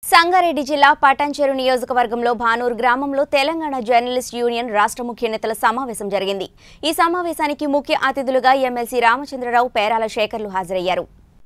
సంగారెడ్డి జిల్లా పటాన్చెరు నియోజకవర్గంలో భానూరు గ్రామంలో తెలంగాణ జర్నలిస్ట్ యూనియన్ రాష్ట్ర ముఖ్య నేతల సమావేశం జరిగింది ఈ సమావేశానికి ముఖ్య అతిథులుగా ఎమ్మెల్సీ రామచంద్రరావు పేరాల శేఖర్లు హాజరయ్యారు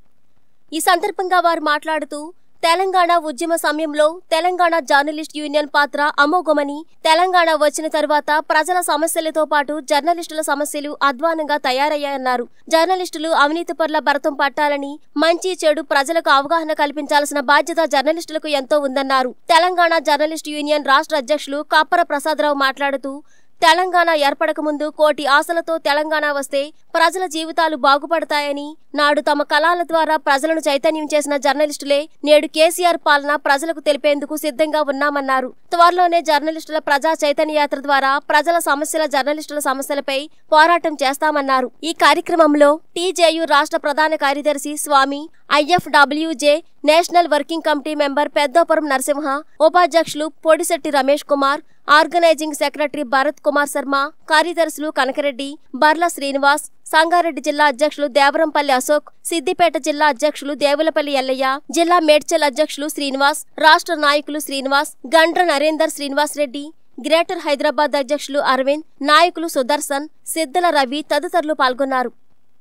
ఈ సందర్భంగా వారు మాట్లాడుతూ తెలంగాణ ఉద్యమ సమయంలో తెలంగాణ జర్నలిస్ట్ యూనియన్ పాత్ర అమోఘమని తెలంగాణ వచ్చిన తర్వాత ప్రజల సమస్యలతో పాటు జర్నలిస్టుల సమస్యలు అధ్వానంగా తయారయ్యాయన్నారు జర్నలిస్టులు అవినీతి పట్ల భరతం పట్టాలని మంచి చెడు ప్రజలకు అవగాహన కల్పించాల్సిన బాధ్యత జర్నలిస్టులకు ఎంతో ఉందన్నారు తెలంగాణ జర్నలిస్ట్ యూనియన్ రాష్ట్ర అధ్యక్షులు కాపర ప్రసాదరావు మాట్లాడుతూ తెలంగాణ ఏర్పడక ముందు కోటి ఆశలతో తెలంగాణ వస్తే ప్రజల జీవితాలు బాగుపడతాయని నాడు తమ కళాల ద్వారా ప్రజలను చైతన్యం చేసిన జర్నలిస్టులే నేడు కేసీఆర్ పాలన ప్రజలకు తెలిపేందుకు సిద్ధంగా ఉన్నామన్నారు త్వరలోనే జర్నలిస్టుల ప్రజా చైతన్య యాత్ర ద్వారా ప్రజల సమస్యల జర్నలిస్టుల సమస్యలపై పోరాటం చేస్తామన్నారు ఈ కార్యక్రమంలో టీజేయు రాష్ట్ర ప్రధాన కార్యదర్శి Swamy I F W J national working committee member Peddopuram Narasimha ఉపాధ్యక్షులు పొడిశెట్టి రమేష్ కుమార్ ఆర్గనైజింగ్ సెక్రటరీ భరత్ కుమార్ శర్మ కార్యదర్శులు కనకరెడ్డి బర్ల శ్రీనివాస్ సంగారెడ్డి జిల్లా అధ్యక్షులు దేవరంపల్లి అశోక్ సిద్దిపేట జిల్లా అధ్యక్షులు దేవులపల్లి ఎల్లయ్య జిల్లా మేడ్చల్ అధ్యక్షులు శ్రీనివాస్ రాష్ట్ర నాయకులు శ్రీనివాస్ గండ్ర నరేందర్ శ్రీనివాస్ రెడ్డి గ్రేటర్ హైదరాబాద్ అధ్యక్షులు అరవింద్ నాయకులు సుదర్శన్ సిద్దల రవి తదితరులు పాల్గొన్నారు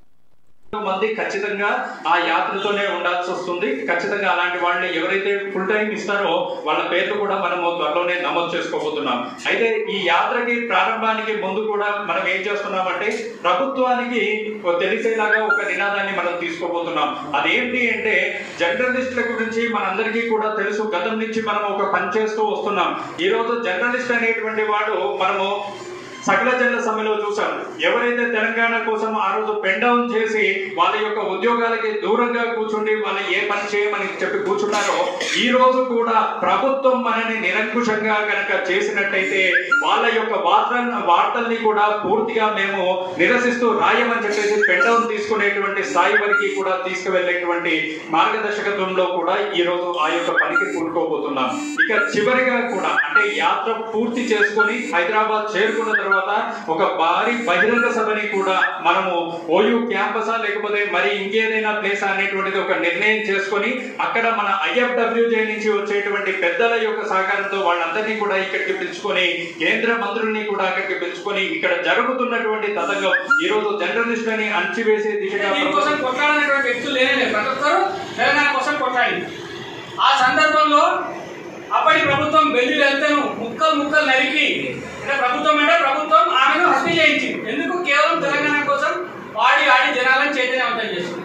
మంది ఖచ్చితంగా ఆ యాత్రతోనే ఉండాల్సి వస్తుంది ఖచ్చితంగా అలాంటి వాళ్ళని ఎవరైతే ఫుల్ టైం ఇస్తారో వాళ్ళ పేర్లు కూడా మనము త్వరలోనే నమోదు చేసుకోబోతున్నాం అయితే ఈ యాత్రకి ప్రారంభానికి ముందు కూడా మనం ఏం చేస్తున్నామంటే ప్రభుత్వానికి ఒక తెలిసేలాగా ఒక నినాదాన్ని మనం తీసుకోబోతున్నాం అదేంటి అంటే జర్నలిస్టుల గురించి మనందరికీ కూడా తెలుసు గతం నుంచి మనం ఒక పని చేస్తూ వస్తున్నాం ఈ రోజు జర్నలిస్ట్ అనేటువంటి వాడు మనము సకల జనుల సమ్మెలో చూసాం ఎవరైతే తెలంగాణ కోసం ఆ రోజు పెన్ డౌన్ చేసి వాళ్ళ యొక్క ఉద్యోగాలకి దూరంగా కూర్చుండి వాళ్ళు ఏ పని చేయమని చెప్పి కూర్చున్నారో ఈ రోజు కూడా ప్రభుత్వం మనని నిరంకుశంగా గనక చేసినట్టయితే వాళ్ళ యొక్క వార్త వార్తల్ని కూడా పూర్తిగా మేము నిరసిస్తూ రాయమని చెప్పేసి పెన్ డౌన్ తీసుకునేటువంటి స్థాయి వరకు కూడా తీసుకువెళ్ళేటువంటి మార్గదర్శకత్వంలో కూడా ఈ రోజు ఆ యొక్క పనికి పూనుకోబోతున్నాం ఇక చివరిగా కూడా అంటే యాత్ర పూర్తి చేసుకొని హైదరాబాద్ చేరుకున్న తర్వాత ఒక భారీ బహిరంగ సభని కూడా మనము ఓయూ క్యాంపసా లేకపోతే మరి ఇంకేదైనా ప్లేస్ అనేటువంటిది ఒక నిర్ణయం చేసుకొని అక్కడ మన ఐఎఫ్డబ్ల్యూజే నుంచి వచ్చేటువంటి పెద్దల యొక్క సహకారంతో వాళ్ళందరినీ కూడా ఇక్కడికి పిలుచుకొని కేంద్ర మంత్రుల్ని కూడా అక్కడికి పిలుచుకొని ఇక్కడ జరుగుతున్నటువంటి తతంగం ఈ రోజు జర్నలిస్టులని అణచివేసే దిశగా దీనికోసం కొట్లాడినటువంటి వ్యక్తులు లేనే ప్రతి ఒక్కరు తెలంగాణ కోసం కొట్లాడింది ఆ సందర్భంలో అప్పటి ప్రభుత్వం బెల్లి వెళ్తేను ముక్కలు ముక్కలు నరికి అంటే ప్రభుత్వం అంటే ప్రభుత్వం ఆమెను హత్య చేయించింది ఎందుకు కేవలం తెలంగాణ కోసం వాడి ఆడి జనాలను చైతన్యవంతం చేసింది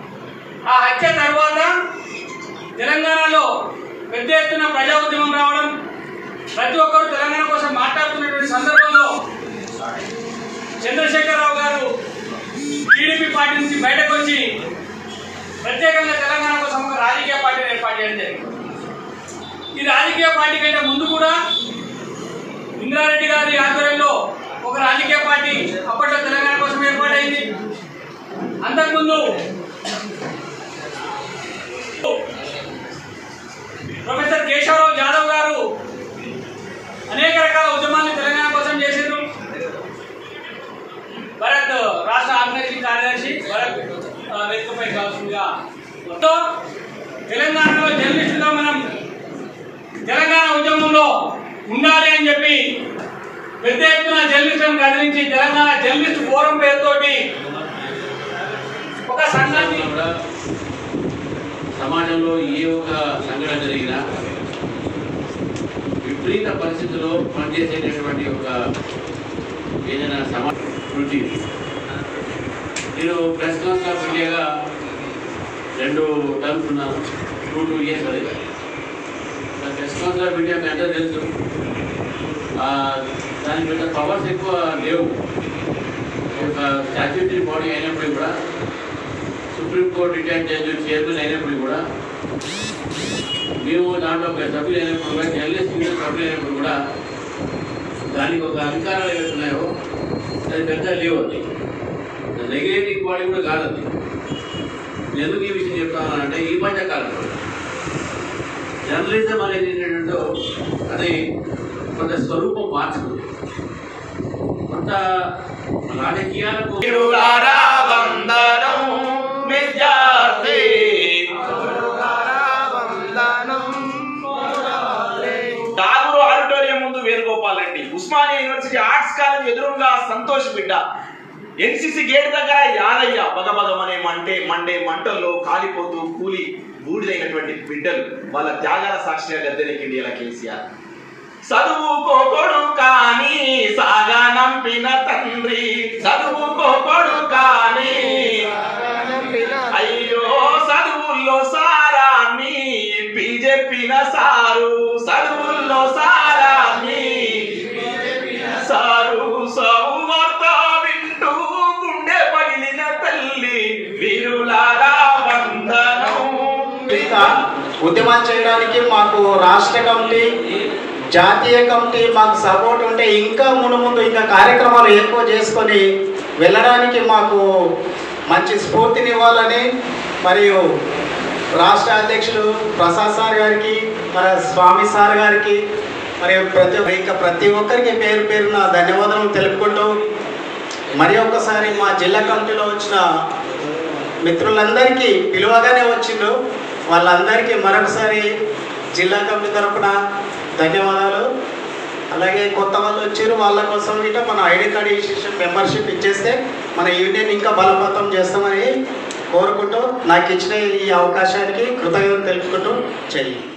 ఆ హత్య తర్వాత తెలంగాణలో పెద్ద ఎత్తున ప్రజా ఉద్యమం రావడం ప్రతి ఒక్కరు తెలంగాణ కోసం మాట్లాడుతున్నటువంటి సందర్భంలో చంద్రశేఖరరావు గారు టీడీపీ పార్టీ నుంచి బయటకు వచ్చి ప్రత్యేకంగా తెలంగాణ కోసం ఒక రాజకీయ పార్టీని ఏర్పాటు చేయడం జరిగింది ఈ రాజకీయ పార్టీ కంటే ముందు కూడా ఇంద్రారెడ్డి గారి ఆధ్వర్యంలో ఒక రాజకీయ పార్టీ అప్పట్లో తెలంగాణ కోసం ఏర్పాటైంది అంతకుముందు ప్రొఫెసర్ కేశవరావు జాదవ్ గారు అనేక రకాల ఉద్యమాన్ని తెలంగాణ కోసం చేసిండ్రు భరత్ రాష్ట్ర ఆర్గనైజింగ్ కార్యదర్శి భరత్ ఆ, వేదికపై కావాల్సిందిగా సో, తెలంగాణలో జర్నలిస్టుగా మనం తెలంగాణ ఉద్యమంలో ఉండాలి అని చెప్పి పెద్ద ఎత్తున జర్నలిస్టులను కదిలించి తెలంగాణ జర్నలిస్ట్ ఫోరం పేరుతోటి ఒక సంఘాన్ని కూడా సమాజంలో ఏ ఒక సంఘటన జరిగినా విపరీత పరిస్థితుల్లో పనిచేసేటటువంటి ఒక ఏదైనా సమా వృత్తి నేను ప్రెస్ కౌన్సిల్ ఆఫ్ ఇండియాగా రెండు టర్మ్స్ ఉన్నాను టూ టూ ఇయర్స్ అది నా ప్రెస్ కౌన్సిల్ ఆఫ్ ఇండియా మీ అందరూ తెలుసు ఆ, దానికి పెద్ద పవర్స్ ఎక్కువ లేవు ఒక స్టాచ్యూటరీ బాడీ అయినప్పుడు కూడా సుప్రీంకోర్టు రిటైర్డ్ జడ్జి చైర్మన్ అయినప్పుడు కూడా మేము దాంట్లో ఒక సభ్యులు అయినప్పుడు కూడా జర్నలిస్ట్ యూనియన్ సభ్యులు అయినప్పుడు కూడా దానికి ఒక అధికారాలు ఏవైతే ఉన్నాయో అది పెద్ద లేవు అది రెగ్యులేటింగ్ బాడీ కూడా కాదు అది నేను ఎందుకు ఈ విషయం చెప్తాను అంటే ఈ మధ్య కాలంలో జర్నలిజం అనేది ఏంటంటే అది కొంత స్వరూపం మార్చుకుంది కొంత రాజకీయాలకు తిరులారా వందనం విద్యార్థి ఉస్మానియా యూనివర్సిటీ ఆర్ట్స్ కాలేజ్ ఎదురుగా సంతోష్ బిడ్డ ఎన్సిసి గేట్ దగ్గర యాదయ్య బగబగమనే మంటే మండే మంటల్లో కాలిపోతూ కూలి బూడిదైనటువంటి బిడ్డలు వాళ్ళ త్యాగాల సాక్షిగా గద్దెనెక్కింది ఇలా కేసీఆర్ చదువుకోకొడు కాని సాగా నంపిన తండ్రి చదువుకోకొడు కాని అయ్యో చదువుల్లో సారాన్ని చెప్పిన సారు చదువుల్లో సారాన్ని సారు సౌవార్త వింటూ గుండె పగిలిన తల్లి వీరులారా వందనం ఇంకా ఉద్యమం చేయడానికి మాకు రాష్ట్ర కమిటీ జాతీయ కమిటీ మాకు సపోర్ట్ ఉంటే ఇంకా ముందు ముందు ఇంకా కార్యక్రమాలు ఎక్కువ చేసుకొని వెళ్ళడానికి మాకు మంచి స్ఫూర్తినివ్వాలని మరియు రాష్ట్ర అధ్యక్షులు ప్రసాద్ సార్ గారికి మన స్వామి సార్ గారికి మరియు ప్రతి ఇంకా ప్రతి ఒక్కరికి పేరు పేరున ధన్యవాదాలు తెలుపుకుంటూ మరి ఒక్కసారి మా జిల్లా కమిటీలో వచ్చిన మిత్రులందరికీ పిలువగానే వచ్చిండ్రు వాళ్ళందరికీ మరొకసారి జిల్లా కమిటీ తరపున ధన్యవాదాలు అలాగే కొత్త వాళ్ళు వచ్చారు వాళ్ళ కోసం గిట్ట మన ఐడి కార్డ్ ఇన్స్టిట్యూషన్ మెంబర్షిప్ ఇచ్చేస్తే మన యూనియన్ ఇంకా బలపతం చేస్తామని కోరుకుంటూ నాకు ఇచ్చిన ఈ అవకాశానికి కృతజ్ఞతలు తెలుపుకుంటూ చెయ్యి